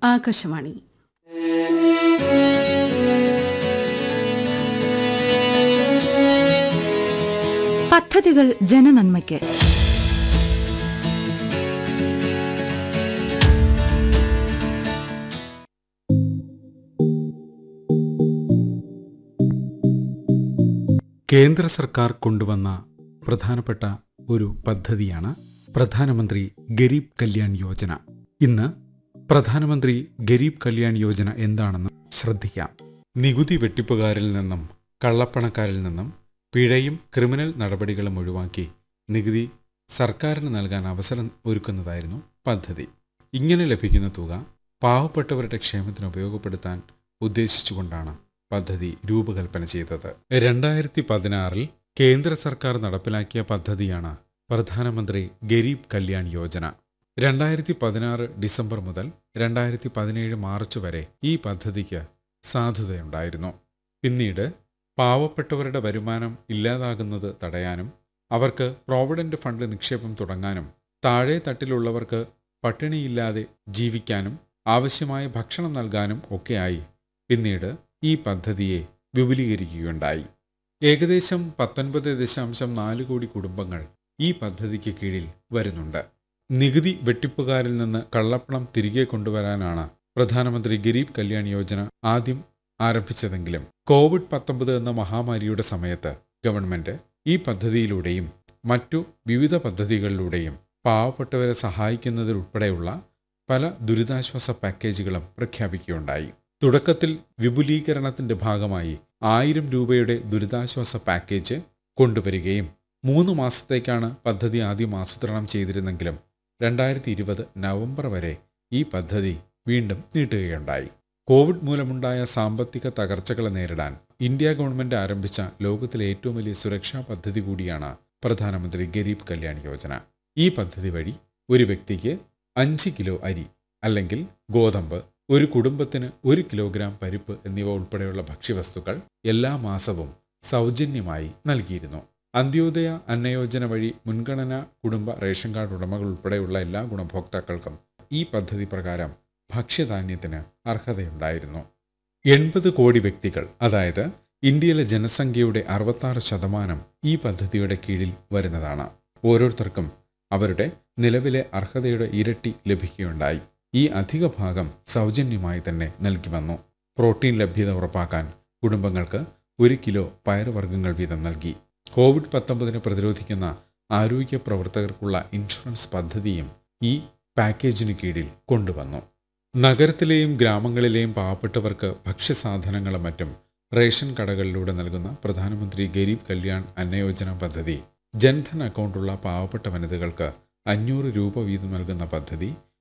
ആകാശവാണി പദ്ധതികൾ ജനനന്മയ്ക്ക് കേന്ദ്ര സർക്കാർ കൊണ്ടുവന്ന പ്രധാനപ്പെട്ട ഒരു പദ്ധതിയാണ് പ്രധാനമന്ത്രി ഗരീബ് കല്യാൺ യോജന ഇന്ന് പ്രധാനമന്ത്രി ഗരീബ് കല്യാൺ യോജന എന്താണെന്ന് ശ്രദ്ധിക്കാം നികുതി വെട്ടിപ്പുകാരിൽ നിന്നും കള്ളപ്പണക്കാരിൽ നിന്നും പിഴയും ക്രിമിനൽ നടപടികളും ഒഴിവാക്കി നികുതി സർക്കാരിന് നൽകാൻ അവസരം ഒരുക്കുന്നതായിരുന്നു പദ്ധതി ഇങ്ങനെ ലഭിക്കുന്ന തുക പാവപ്പെട്ടവരുടെ ക്ഷേമത്തിന് ഉപയോഗപ്പെടുത്താൻ ഉദ്ദേശിച്ചുകൊണ്ടാണ് പദ്ധതി രൂപകൽപ്പന ചെയ്തത് രണ്ടായിരത്തി പതിനാറിൽ കേന്ദ്ര സർക്കാർ നടപ്പിലാക്കിയ പദ്ധതിയാണ് പ്രധാനമന്ത്രി ഗരീബ് കല്യാൺ യോജന രണ്ടായിരത്തി പതിനാറ് ഡിസംബർ മുതൽ രണ്ടായിരത്തി പതിനേഴ് മാർച്ച് വരെ ഈ പദ്ധതിക്ക് സാധുതയുണ്ടായിരുന്നു പിന്നീട് പാവപ്പെട്ടവരുടെ വരുമാനം ഇല്ലാതാകുന്നത് തടയാനും അവർക്ക് പ്രോവിഡന്റ് ഫണ്ട് നിക്ഷേപം തുടങ്ങാനും താഴെ തട്ടിലുള്ളവർക്ക് പട്ടിണിയില്ലാതെ ജീവിക്കാനും ആവശ്യമായ ഭക്ഷണം നൽകാനും ഒക്കെയായി പിന്നീട് ഈ പദ്ധതിയെ വിപുലീകരിക്കുകയുണ്ടായി ഏകദേശം പത്തൊൻപത് ദശാംശം നാല് കോടി കുടുംബങ്ങൾ ഈ പദ്ധതിക്ക് കീഴിൽ വരുന്നുണ്ട് നികുതി വെട്ടിപ്പുകാരിൽ നിന്ന് കള്ളപ്പണം തിരികെ കൊണ്ടുവരാനാണ് പ്രധാനമന്ത്രി ഗരീബ് കല്യാൺ യോജന ആദ്യം ആരംഭിച്ചതെങ്കിലും കോവിഡ് പത്തൊമ്പത് എന്ന മഹാമാരിയുടെ സമയത്ത് ഗവൺമെന്റ് ഈ പദ്ധതിയിലൂടെയും മറ്റു വിവിധ പദ്ധതികളിലൂടെയും പാവപ്പെട്ടവരെ സഹായിക്കുന്നതിലുൾപ്പെടെയുള്ള പല ദുരിതാശ്വാസ പാക്കേജുകളും പ്രഖ്യാപിക്കുകയുണ്ടായി തുടക്കത്തിൽ വിപുലീകരണത്തിന്റെ ഭാഗമായി ആയിരം രൂപയുടെ ദുരിതാശ്വാസ പാക്കേജ് കൊണ്ടുവരികയും മൂന്ന് മാസത്തേക്കാണ് പദ്ധതി ആദ്യം ആസൂത്രണം ചെയ്തിരുന്നെങ്കിലും രണ്ടായിരത്തി ഇരുപത് നവംബർ വരെ ഈ പദ്ധതി വീണ്ടും നീട്ടുകയുണ്ടായി കോവിഡ് മൂലമുണ്ടായ സാമ്പത്തിക തകർച്ചകളെ നേരിടാൻ ഇന്ത്യ ഗവൺമെന്റ് ആരംഭിച്ച ലോകത്തിലെ ഏറ്റവും വലിയ സുരക്ഷാ പദ്ധതി കൂടിയാണ് പ്രധാനമന്ത്രി ഗരീബ് കല്യാൺ യോജന ഈ പദ്ധതി വഴി ഒരു വ്യക്തിക്ക് അഞ്ച് കിലോ അരി അല്ലെങ്കിൽ ഗോതമ്പ് ഒരു കുടുംബത്തിന് ഒരു കിലോഗ്രാം പരിപ്പ് എന്നിവ ഉൾപ്പെടെയുള്ള ഭക്ഷ്യവസ്തുക്കൾ എല്ലാ മാസവും സൗജന്യമായി നൽകിയിരുന്നു അന്ത്യോദയ അന്നയോജന വഴി മുൻഗണന കുടുംബ റേഷൻ കാർഡ് ഉടമകൾ ഉൾപ്പെടെയുള്ള എല്ലാ ഗുണഭോക്താക്കൾക്കും ഈ പദ്ധതി പ്രകാരം ഭക്ഷ്യധാന്യത്തിന് അർഹതയുണ്ടായിരുന്നു എൺപത് കോടി വ്യക്തികൾ അതായത് ഇന്ത്യയിലെ ജനസംഖ്യയുടെ അറുപത്താറ് ശതമാനം ഈ പദ്ധതിയുടെ കീഴിൽ വരുന്നതാണ് ഓരോരുത്തർക്കും അവരുടെ നിലവിലെ അർഹതയുടെ ഇരട്ടി ലഭിക്കുകയുണ്ടായി ഈ അധിക ഭാഗം സൗജന്യമായി തന്നെ നൽകി വന്നു പ്രോട്ടീൻ ലഭ്യത ഉറപ്പാക്കാൻ കുടുംബങ്ങൾക്ക് ഒരു കിലോ പയറുവർഗ്ഗങ്ങൾ വീതം നൽകി കോവിഡ് പത്തൊമ്പതിനെ പ്രതിരോധിക്കുന്ന ആരോഗ്യ പ്രവർത്തകർക്കുള്ള ഇൻഷുറൻസ് പദ്ധതിയും ഈ പാക്കേജിന് കീഴിൽ കൊണ്ടുവന്നു നഗരത്തിലെയും ഗ്രാമങ്ങളിലെയും പാവപ്പെട്ടവർക്ക് ഭക്ഷ്യസാധനങ്ങളും മറ്റും റേഷൻ കടകളിലൂടെ നൽകുന്ന പ്രധാനമന്ത്രി ഗരീബ് കല്യാൺ അന്നയോജന പദ്ധതി ജൻധൻ അക്കൗണ്ടുള്ള പാവപ്പെട്ട വനിതകൾക്ക് അഞ്ഞൂറ് രൂപ വീതം നൽകുന്ന പദ്ധതി